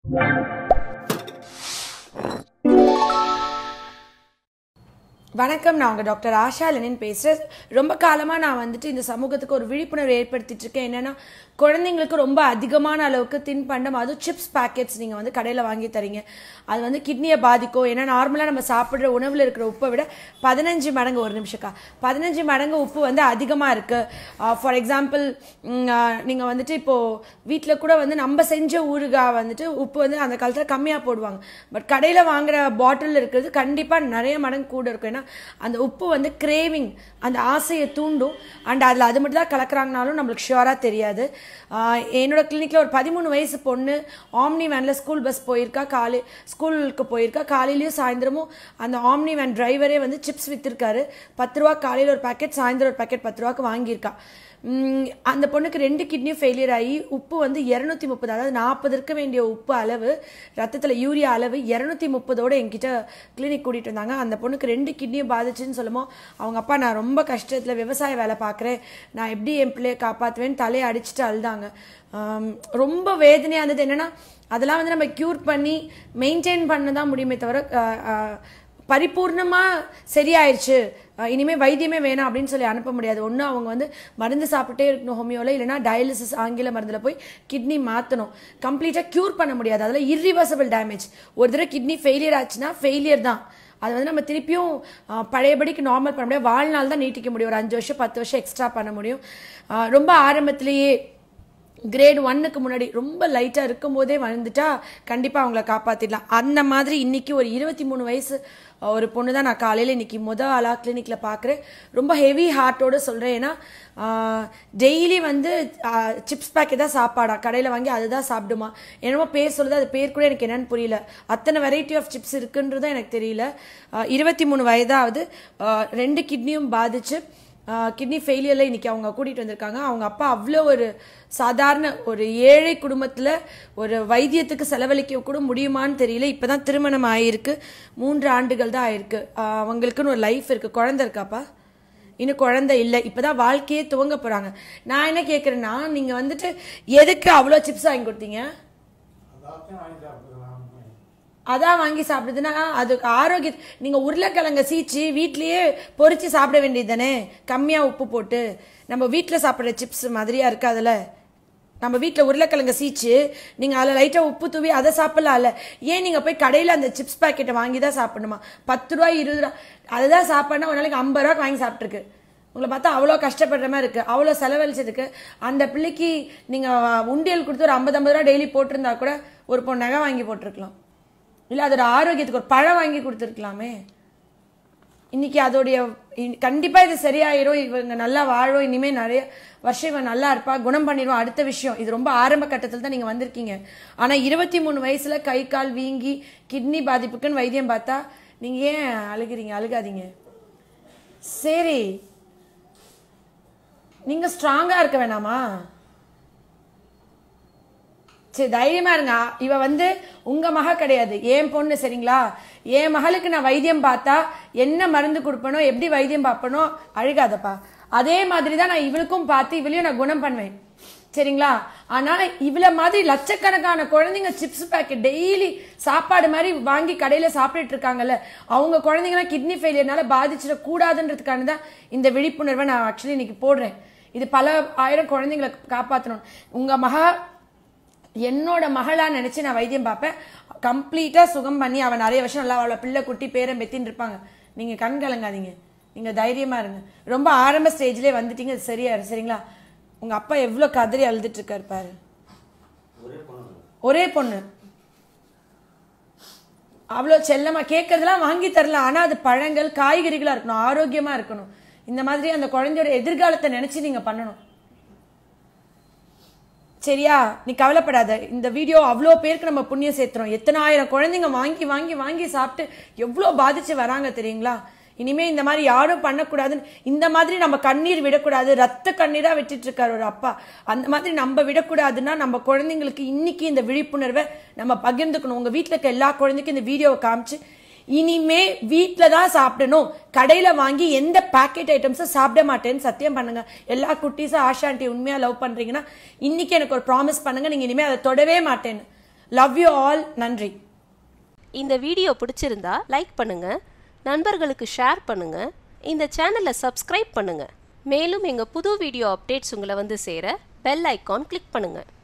வணக்கம் நான் உங்கள் டாக்டர் ஆஷா லெனின் பேசுகிறேன் ரொம்ப காலமாக நான் வந்துட்டு இந்த சமூகத்துக்கு ஒரு விழிப்புணர்வு ஏற்படுத்திட்டு இருக்கேன் என்னென்னா குழந்தைங்களுக்கு ரொம்ப அதிகமான அளவுக்கு தின்பண்டம் அதுவும் சிப்ஸ் பேக்கெட்ஸ் நீங்கள் வந்து கடையில் வாங்கி தரீங்க அது வந்து கிட்னியை பாதிக்கும் ஏன்னா நார்மலாக நம்ம சாப்பிட்ற உணவில் இருக்கிற உப்பை விட பதினஞ்சு மடங்கு ஒரு நிமிஷக்கா பதினஞ்சு மடங்கு உப்பு வந்து அதிகமாக இருக்குது ஃபார் எக்ஸாம்பிள் நீங்கள் வந்துட்டு இப்போது வீட்டில் கூட வந்து நம்ம செஞ்ச ஊறுகாய் வந்துட்டு உப்பு வந்து அந்த காலத்தில் கம்மியாக போடுவாங்க பட் கடையில் வாங்குற பாட்டில் இருக்கிறது கண்டிப்பாக நிறைய மடங்கு கூட இருக்கும் ஏன்னா அந்த உப்பு வந்து கிரேவிங் அந்த ஆசையை தூண்டும் அண்ட் அதில் அது மட்டும் தான் கலக்குறாங்கனாலும் நம்மளுக்கு ஷுவராக தெரியாது ஆஹ் என்னோட கிளினிக்கில் ஒரு பதிமூணு வயசு பொண்ணு ஆம்னி வேனில் ஸ்கூல் பஸ் போயிருக்கா காலை ஸ்கூலுக்கு போயிருக்கா காலையிலயும் சாயந்தரமும் அந்த ஆம்னி வேன் டிரைவரே வந்து சிப்ஸ் வித்திருக்காரு பத்து ரூபா காலையில் ஒரு பாக்கெட் சாயந்தரம் ஒரு பாக்கெட் பத்து ரூபாக்கு வாங்கியிருக்கா உம், அந்த பொண்ணுக்கு ரெண்டு கிட்னியும் ஃபெயிலியர் ஆகி உப்பு வந்து இரநூத்தி முப்பது அதாவது நாற்பது இருக்க வேண்டிய உப்பு அளவு ரத்தத்தில் யூரியா அளவு இரநூத்தி முப்பதோட என்கிட்ட கிளினிக் கூட்டிகிட்டு வந்தாங்க அந்த பொண்ணுக்கு ரெண்டு கிட்னியும் பாதிச்சுன்னு சொல்லுமோ அவங்க அப்பா நான் ரொம்ப கஷ்டத்தில் விவசாய வேலை பார்க்குறேன் நான் எப்படி என் பிள்ளையை காப்பாற்றுவேன்னு தலையை அடிச்சுட்டு அழுதாங்க ஆம், ரொம்ப வேதனையாக இருந்தது என்னென்னா அதெல்லாம் வந்து நம்ம க்யூர் பண்ணி மெயின்டைன் பண்ண தான் முடியுமே தவிர அஹ், அஹ், பரிபூர்ணமா சரியாயிருச்சு அஹ் இனிமே வைத்தியமே வேணாம் அப்படின்னு சொல்லி அனுப்ப முடியாது ஒன்று அவங்க வந்து மருந்து சாப்பிட்டே இருக்கணும் ஹோமியோவில் இல்லைனா டயாலிசிஸ் ஆங்கில மருந்தில் போய் கிட்னி மாற்றணும் கம்ப்ளீட்டாக க்யூர் பண்ண முடியாது அதில் இர்ரிவர்சபிள் டேமேஜ் ஒரு தடவை கிட்னி ஃபெயிலியர் ஆச்சுன்னா ஃபெயிலியர் தான் அது வந்து நம்ம திருப்பியும் அஹ், பழையபடிக்கு நார்மல் பண்ண முடியாது வாழ்நாள் தான் நீட்டிக்க முடியும் ஒரு அஞ்சு வருஷம் பத்து வருஷம் எக்ஸ்ட்ரா பண்ண முடியும் அஹ், ரொம்ப ஆரம்பத்திலேயே கிரேட் ஒன்னுக்கு முன்னாடி ரொம்ப லைட்டாக இருக்கும் போதே வந்துட்டா கண்டிப்பாக அவங்கள காப்பாற்றிடலாம் அந்த மாதிரி இன்னைக்கு ஒரு இருபத்தி மூணு வயசு அஹ், ஒரு பொண்ணு தான் நான் காலையில் இன்னைக்கு முத ஆளாக கிளினிக்கில் பார்க்குறேன் ரொம்ப ஹெவி ஹார்ட்டோட சொல்கிறேன் ஏன்னா டெய்லி வந்து சிப்ஸ் பேக்கெட் தான் சாப்பாடா கடையில் வாங்கி அதுதான் சாப்பிடுமா என்னமோ பேர் சொல்லுது அது பேர் கூட எனக்கு என்னன்னு புரியல அத்தனை வெரைட்டி ஆஃப் சிப்ஸ் இருக்குன்றதும் எனக்கு தெரியல இருபத்தி மூணு வயதாவது அஹ், ரெண்டு கிட்னியும் பாதிச்சு கிட்னி ஃபெயிலியரில் இன்னைக்கு அவங்க கூட்டிகிட்டு வந்திருக்காங்க அவங்க அப்பா அவ்வளோ ஒரு சாதாரண ஒரு ஏழை குடும்பத்தில் ஒரு வைத்தியத்துக்கு செலவழிக்க கூட முடியுமான்னு தெரியல இப்போ தான் திருமணம் ஆகியிருக்கு மூன்று ஆண்டுகள் தான் ஆயிருக்கு ஆஹ் அவங்களுக்குன்னு ஒரு லைஃப் இருக்குது குழந்தை இருக்காப்பா இன்னும் குழந்தை இல்லை இப்போதான் வாழ்க்கையே துவங்க போகிறாங்க நான் என்ன கேட்குறேன்னா நீங்கள் வந்துட்டு எதுக்கு அவ்வளோ சிப்ஸ் வாங்கி கொடுத்தீங்க அதாச்சும் வாங்கி சாப்பிட்டுக்கலாம் அதான் வாங்கி சாப்பிடுதுன்னா அதுக்கு ஆரோக்கிய நீங்க உருளைக்கிழங்க சீச்சு வீட்லயே பொரிச்சு சாப்பிட வேண்டியது தானே கம்மியா உப்பு போட்டு நம்ம வீட்டில் சாப்பிட்ற சிப்ஸ் மாதிரியா இருக்காதுல்ல நம்ம வீட்டில் உருளைக்கிழங்க சீச்சு நீங்கள் அதில் லைட்டாக உப்பு தூவி அதை சாப்பிடலாம்ல ஏன் நீங்கள் போய் கடையில் அந்த சிப்ஸ் பாக்கெட்டை வாங்கி தான் சாப்பிடணுமா பத்து ரூபா இருபது ரூபா அதுதான் சாப்பிட்னா ஒரு நாளைக்கு ஐம்பது ரூபாய்க்கு வாங்கி சாப்பிட்ருக்கு உங்களை பார்த்தா அவ்வளோ கஷ்டப்படுற மாதிரி இருக்கு அவ்வளோ செலவழிச்சதுக்கு அந்த பிள்ளைக்கு நீங்கள் உண்டியல் கொடுத்து ஒரு ஐம்பது ஐம்பது ரூபா டெய்லி போட்டிருந்தா கூட ஒரு பொண்ணு நகை வாங்கி போட்டிருக்கலாம் இல்லை அதோட ஆரோக்கியத்துக்கு ஒரு பழம் வாங்கி கொடுத்துருக்கலாமே இன்னைக்கு அதோடைய இ- கண்டிப்பா இது சரியாயிரும் இவங்க நல்லா வாழும் இனிமே நிறைய வருஷம் இவன் நல்லா இருப்பா குணம் பண்ணிடுவோம் அடுத்த விஷயம் இது ரொம்ப ஆரம்ப கட்டத்தில் தான் நீங்க வந்திருக்கீங்க ஆனா இருபத்தி மூணு வயசுல கை கால் வீங்கி கிட்னி பாதிப்புக்குன்னு வைத்தியம் பார்த்தா நீங்க ஏன் அழுகிறீங்க அழுகாதீங்க சரி நீங்க ஸ்ட்ராங்கா இருக்க வேணாமா சரி தைரியமா இருங்க இவ வந்து உங்க மக கிடையாது என் பொண்ணு சரிங்களா என் மகளுக்கு நான் வைத்தியம் பார்த்தா என்ன மருந்து கொடுப்பனோ எப்படி வைத்தியம் பார்ப்பனோ அழுகாதப்பா அதே மாதிரி தான் நான் இவளுக்கும் பார்த்து இவளையும் நான் குணம் பண்ணுவேன் சரிங்களா ஆனா இவள மாதிரி லட்சக்கணக்கான குழந்தைங்க சிப்ஸ் பேக்கெட் டெய்லி சாப்பாடு மாதிரி வாங்கி கடையில சாப்பிட்டுட்டு இருக்காங்கல்ல அவங்க குழந்தைங்கலாம் கிட்னி ஃபெயிலியர்னால பாதிச்சிடக் கூடாதுன்றதுக்கான தான் இந்த விழிப்புணர்வை நான் ஆக்சுவலி இன்னைக்கு போடுறேன் இது பல ஆயிரம் குழந்தைங்களை காப்பாற்றணும் உங்க மகா என்னோட மகளா நினைச்சு நான் வைத்தியம் பார்ப்பேன் கம்ப்ளீட்டா சுகம் பண்ணி அவன் நிறைய வருஷம் நல்லா அவளை பிள்ளை குட்டி பேரன் பெத்தின்னு இருப்பாங்க நீங்க கண் கலங்காதீங்க நீங்க தைரியமா இருங்க ரொம்ப ஆரம்ப ஸ்டேஜ்லயே வந்துட்டீங்க அது சரியா இரு, சரிங்களா உங்க அப்பா எவ்வளவு கதறி அழுதுட்டு இருக்காரு பாரு ஒரே பொண்ணு அவ்வளோ செல்லமா கேட்கறதெல்லாம் வாங்கி தரலாம் ஆனா அது பழங்கள் காய்கறிகளா இருக்கணும் ஆரோக்கியமா இருக்கணும் இந்த மாதிரி அந்த குழந்தையோட எதிர்காலத்தை நினைச்சு நீங்க பண்ணணும் சரியா நீ கவலைப்படாத இந்த வீடியோ அவ்வளோ பேருக்கு நம்ம புண்ணியம் சேர்த்துறோம் எத்தனை ஆயிரம் குழந்தைங்க வாங்கி வாங்கி வாங்கி சாப்பிட்டு எவ்வளோ பாதிச்சு வராங்க தெரியுங்களா இனிமே இந்த மாதிரி யாரும் பண்ணக்கூடாதுன்னு இந்த மாதிரி நம்ம கண்ணீர் விடக்கூடாது ரத்த கண்ணீரா விட்டுட்டு இருக்காரு ஒரு அப்பா அந்த மாதிரி நம்ம விடக்கூடாதுன்னா நம்ம குழந்தைங்களுக்கு இன்னைக்கு இந்த விழிப்புணர்வை நம்ம பகிர்ந்துக்கணும் உங்க வீட்டில் இருக்க எல்லா குழந்தைக்கும் இந்த வீடியோவை காமிச்சு இனிமே வீட்ல தான் சாப்பிடணும் கடையில வாங்கி எந்த பாக்கெட் ஐட்டம்ஸும் சாப்பிட மாட்டேன்னு சத்தியம் பண்ணுங்க எல்லா குட்டீஸும் ஆஷா ஆண்டி உண்மையா லவ் பண்றீங்கன்னா இன்னைக்கு எனக்கு ஒரு ப்ராமிஸ் பண்ணுங்க நீங்க இனிமே அதை தொடவே மாட்டேன்னு லவ் யூ ஆல் நன்றி இந்த வீடியோ பிடிச்சிருந்தா லைக் பண்ணுங்க நண்பர்களுக்கு ஷேர் பண்ணுங்க இந்த சேனலை சப்ஸ்கிரைப் பண்ணுங்க மேலும் எங்க புது வீடியோ அப்டேட்ஸ் உங்களை வந்து சேர பெல் ஐகான் கிளிக் பண்ணுங்க